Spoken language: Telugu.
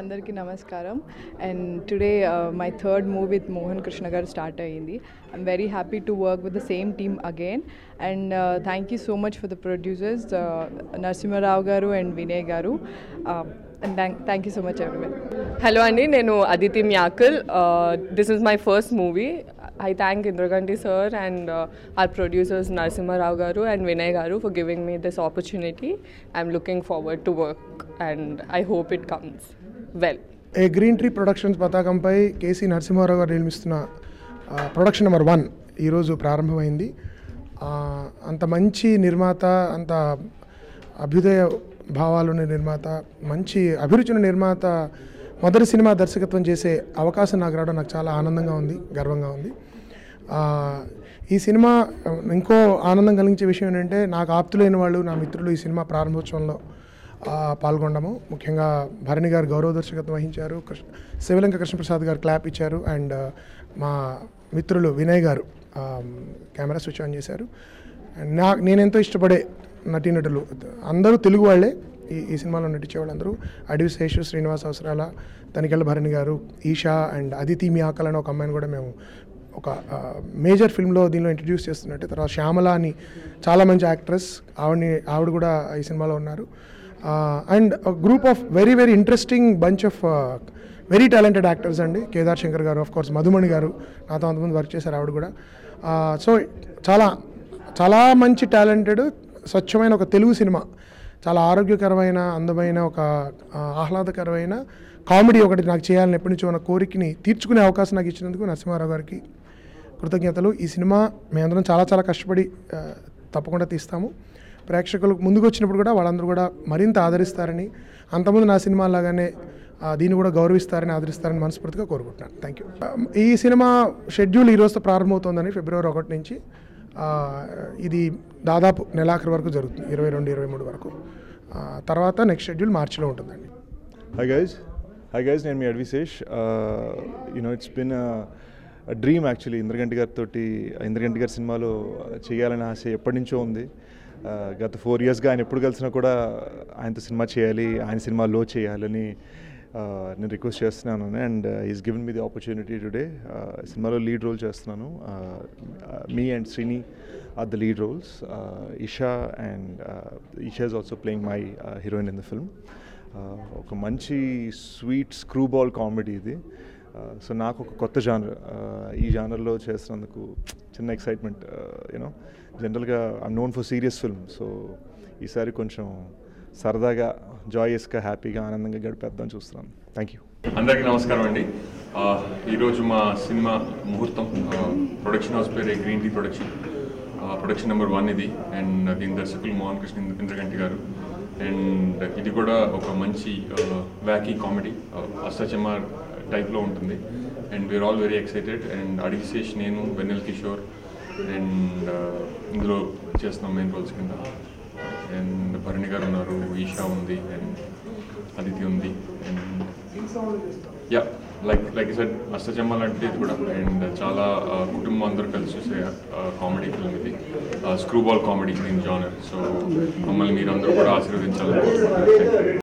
అందరికీ నమస్కారం and today my third movie with Mohan Krishna garu start అయ్యింది I'm very happy to work with the same team again and thank you so much for the producers Narasimha Rao garu and Vinay garu and thank you so much everyone hello అండి నేను Aditi Myakal this is my first movie I thank Indraganti sir and our producers Narasimha Rao garu and Vinay garu for giving me this opportunity I'm looking forward to work and I hope it comes well a green tree productions పతాకంపై కేసీ నరసింహారావు గారు నిర్మిస్తున్న ఆ, ప్రొడక్షన్ నెంబర్ వన్ ఈరోజు ప్రారంభమైంది ఆ, అంత మంచి నిర్మాత అంత అభ్యుదయ భావాలున్న నిర్మాత మంచి అభిరుచి ఉన్న నిర్మాత మొదటి సినిమా దర్శకత్వం చేసే అవకాశం నాకు రావడం నాకు చాలా ఆనందంగా ఉంది గర్వంగా ఉంది ఆ, ఈ సినిమా ఆ, ఇంకో ఆనందం కలిగించే విషయం ఏంటంటే నాకు ఆప్తులైన వాళ్ళు నా మిత్రులు ఈ సినిమా ప్రారంభోత్సవంలో ఆ, పాల్గొన్నాము ముఖ్యంగా భరణి గారు గౌరవ దర్శకత్వం వహించారు కృష్ణ శివలంక కృష్ణప్రసాద్ గారు క్లాప్ ఇచ్చారు అండ్ మా మిత్రులు వినయ్ గారు ఆ, కెమెరా స్విచ్ ఆన్ చేశారు అండ్ నా నేనెంతో ఇష్టపడే నటీనటులు అందరూ తెలుగు వాళ్ళే ఈ ఈ సినిమాలో నటించే వాళ్ళందరూ అడవి శేషు శ్రీనివాస్ అవసరాల తనికెళ్ళ భరణి గారు ఈషా అండ్ అదితి మియాకల్ అనే ఒక అమ్మాయిని కూడా మేము ఒక మేజర్ ఫిల్మ్లో దీనిలో ఇంట్రడ్యూస్ చేస్తున్నట్టు తర్వాత శ్యామల అని చాలా మంచి యాక్ట్రెస్ ఆవిడని ఆవిడ కూడా ఈ సినిమాలో ఉన్నారు and group of very very interesting bunch of very talented actors అండి కేదార్ శంకర్ గారు ఆఫ్ కోర్స్ మధుమణి గారు నాతో అంతమంది వర్క్ చేశారు ఆవిడ కూడా సో చాలా చాలా మంచి టాలెంటెడ్ స్వచ్ఛమైన ఒక తెలుగు సినిమా చాలా ఆరోగ్యకరమైన అందమైన ఒక ఆ, ఆహ్లాదకరమైన కామెడీ ఒకటి నాకు చేయాలని ఎప్పటి నుంచో ఉన్న కోరికని తీర్చుకునే అవకాశం నాకు ఇచ్చినందుకు నరసింహారావు గారికి కృతజ్ఞతలు ఈ సినిమా మేమందరం చాలా చాలా కష్టపడి ఆ, తప్పకుండా తీస్తాము ప్రేక్షకులు ముందుకు వచ్చినప్పుడు కూడా వాళ్ళందరూ కూడా మరింత ఆదరిస్తారని అంతకుముందు నా సినిమా లాగానే ఆ, దీన్ని కూడా గౌరవిస్తారని ఆదరిస్తారని మనస్ఫూర్తిగా కోరుకుంటున్నాను థ్యాంక్ యూ ఈ సినిమా షెడ్యూల్ ఈ రోజుతో ప్రారంభమవుతోందని ఫిబ్రవరి ఒకటి నుంచి ఆ, ఇది దాదాపు నెలాఖరు వరకు జరుగుతుంది ఇరవై రెండు ఇరవై మూడు వరకు ఆ, తర్వాత నెక్స్ట్ షెడ్యూల్ మార్చిలో ఉంటుందండి Hi guys. Hi guys, నేను మీ Adivi Sesh you know it's been dream actually Indraganti గారితో ఇంద్రగంటి గారి సినిమాలో చేయాలని ఆశ ఎప్పటి నుంచో ఉంది Uh, గత ఫోర్ ఇయర్స్గా ఆయన ఎప్పుడు కలిసినా కూడా ఆయనతో సినిమా చేయాలి ఆయన సినిమాలో చేయాలని uh, నేను రిక్వెస్ట్ చేస్తున్నాను and he's given me the opportunity today సినిమాలో లీడ్ రోల్ చేస్తున్నాను me and Srini are the lead roles Isha and Isha is also playing my heroine in the film ఒక మంచి స్వీట్ స్క్రూ బాల్ కామెడీ ఇది సో నాకు ఒక కొత్త జానర్ ఈ జానర్లో చేస్తున్నందుకు చిన్న ఎక్సైట్మెంట్ యూనో జనరల్గా I'm known for serious film so ఈసారి కొంచెం సరదాగా జాయస్గా హ్యాపీగా ఆనందంగా గడిపేద్దాం చూస్తున్నాను థ్యాంక్ యూ అందరికీ నమస్కారం అండి ఆ, ఈరోజు మా సినిమా ముహూర్తం ఆ, ప్రొడక్షన్ హౌస్ పేరు గ్రీన్ టీ ప్రొడక్షన్ ఆ, ప్రొడక్షన్ నెంబర్ వన్ ఇది అండ్ దీని దర్శకులు మోహన్ కృష్ణ ఇంద్ర- ఇంద్రగంటి గారు అండ్ ఇది కూడా ఒక మంచి వ్యాకీ కామెడీ అష్టచమ్మ టైప్లో ఉంటుంది and we're all very excited and Adivi Sesh నేను వెన్నెల్ కిషోర్ అండ్ ఇందులో చేస్తున్నాం మెయిన్ రోల్స్ కింద అండ్ భరణి గారు ఉన్నారు ఈషా ఉంది అండ్ అదితి ఉంది and yeah like like sir Ashta Chamma లాంటిది ఇది కూడా అండ్ చాలా ఆ, కుటుంబం అందరూ కలిసి చూసే కామెడీ ఫిల్మ్ ఇది స్క్రూ బాల్ కామెడీ దీని జానర్ సో మమ్మల్ని మీరు అందరూ కూడా ఆశీర్వదించాలని కోరుకుంటున్నాను. Thank you.